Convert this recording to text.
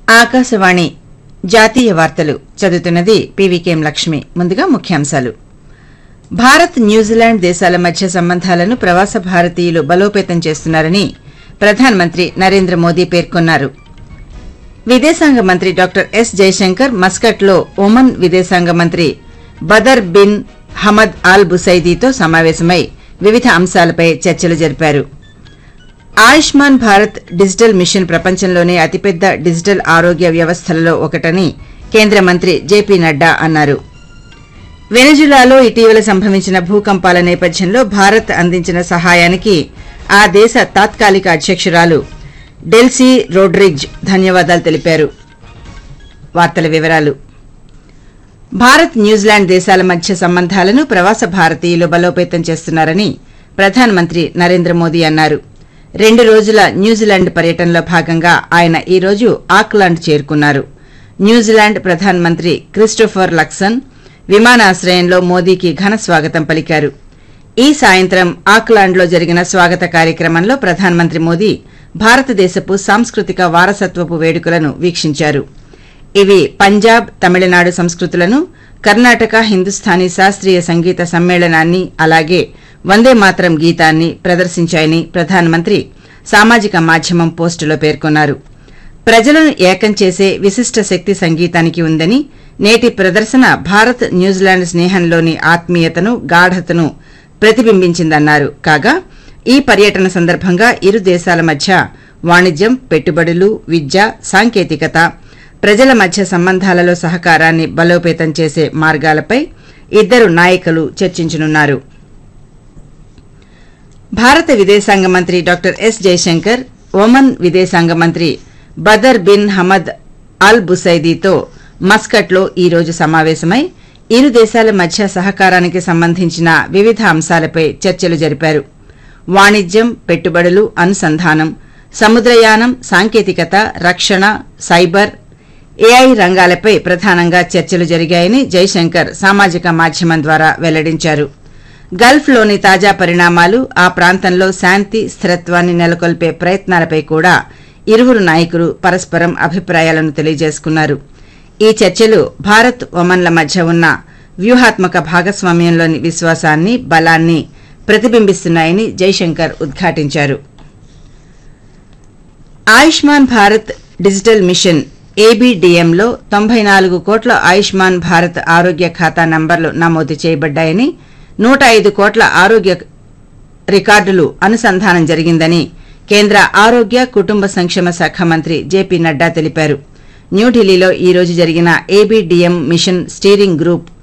ఆకాశవాణి జాతీయ వార్తలు చదువుతున్నది పీవీకేఎం లక్ష్మి ముందుగా ముఖ్యాంశాలు భారత్ న్యూజిలాండ్ దేశాల మధ్య సంబంధాలను ప్రవాస భారతీయులు బలోపేతం చేస్తున్నారని ప్రధానమంత్రి నరేంద్ర మోదీ పేర్కొన్నారు విదేశాంగ మంత్రి డాక్టర్ ఎస్ జయశంకర్ మస్కట్లో ఒమన్ విదేశాంగ మంత్రి బదర్ బిన్ హమద్ ఆల్ బుసైదీతో సమావేశమై వివిధ అంశాలపై చర్చలు జరిపారు ఆయుష్మాన్ భారత్ డిజిటల్ మిషన్ ప్రపంచంలోనే అతిపెద్ద డిజిటల్ ఆరోగ్య వ్యవస్థలలో ఒకటని కేంద్ర మంత్రి జేపీ నడ్డా అన్నారు వెనజులాలో ఇటీవల సంభవించిన భూకంపాల నేపథ్యంలో భారత్ అందించిన సహాయానికి ఆ దేశ తాత్కాలిక అధ్యక్షురాలు డెల్సీ రోడ్రిగ్జ్ ధన్యవాదాలు తెలిపారు వార్తల వివరాలు భారత్ న్యూజిలాండ్ దేశాల మధ్య సంబంధాలను ప్రవాస భారతీయులు బలోపేతం చేస్తున్నారని ప్రధానమంత్రి నరేంద్ర మోదీ అన్నారు రెండు రోజుల న్యూజిలాండ్ పర్యటనలో భాగంగా ఆయన ఈ రోజు ఆక్లాండ్ చేరుకున్నారు న్యూజిలాండ్ ప్రధానమంత్రి క్రిస్టోఫర్ లక్సన్ విమానాశ్రయంలో మోదీకి ఘన స్వాగతం పలికారు ఈ సాయంత్రం ఆక్లాండ్లో జరిగిన స్వాగత కార్యక్రమంలో ప్రధానమంత్రి మోదీ భారతదేశపు సాంస్కృతిక వారసత్వపు వేడుకలను వీక్షించారు ఇవి పంజాబ్ తమిళనాడు సంస్కృతులను కర్ణాటక హిందుస్థానీ శాస్త్రీయ సంగీత సమ్మేళనాన్ని అలాగే వందే మాతరం గీతాన్ని ప్రదర్శించాయని ప్రధానమంత్రి సామాజిక మాధ్యమం పోస్టులో పేర్కొన్నారు ప్రజలను ఏకం చేసే విశిష్ట శక్తి సంగీతానికి ఉందని నేటి ప్రదర్శన భారత్ న్యూజిలాండ్ స్నేహంలోని ఆత్మీయతను గాఢతను ప్రతిబింబించిందన్నారు కాగా ఈ పర్యటన సందర్భంగా ఇరు దేశాల మధ్య వాణిజ్యం పెట్టుబడులు విద్య సాంకేతికత ప్రజల మధ్య సంబంధాలలో సహకారాన్ని బలోపేతం చేసే మార్గాలపై ఇద్దరు నాయకులు చర్చించనున్నారు భారత విదేశాంగ మంత్రి డాక్టర్ ఎస్ జయశంకర్ ఒమన్ విదేశాంగ మంత్రి బదర్ బిన్ హమద్ అల్ బుసైదీతో మస్కట్లో ఈ రోజు సమావేశమై ఇరు దేశాల మధ్య సహకారానికి సంబంధించిన వివిధ అంశాలపై చర్చలు జరిపారు వాణిజ్యం పెట్టుబడులు అనుసంధానం సముద్రయానం సాంకేతికత రక్షణ సైబర్ ఏఐ రంగాలపై ప్రధానంగా చర్చలు జరిగాయని జైశంకర్ సామాజిక మాధ్యమం ద్వారా వెల్లడించారు గల్ఫ్లోని తాజా పరిణామాలు ఆ ప్రాంతంలో శాంతి స్థిరత్వాన్ని నెలకొల్పే ప్రయత్నాలపై కూడా ఇరువురు నాయకులు పరస్పరం అభిప్రాయాలను తెలియజేసుకున్నారు ఈ చర్చలు భారత్ ఒమన్ల మధ్య ఉన్న వ్యూహాత్మక భాగస్వామ్యంలోని విశ్వాసాన్ని బలాన్ని ప్రతిబింబిస్తున్నాయని జైశంకర్ ఉద్ఘాటించారు ఆయుష్మాన్ భారత్ డిజిటల్ మిషన్ ఏబీడీఎంలో తొంభై నాలుగు కోట్ల ఆయుష్మాన్ భారత్ ఆరోగ్య ఖాతా నంబర్లు నమోదు చేయబడ్డాయని నూట ఐదు కోట్ల ఆరోగ్య రికార్డులు అనుసంధానం జరిగిందని కేంద్ర ఆరోగ్య కుటుంబ సంక్షేమ శాఖ మంత్రి జేపీ నడ్డా తెలిపారు న్యూఢిల్లీలో ఈ రోజు జరిగిన ఏబీడీఎం మిషన్ స్టీరింగ్ గ్రూప్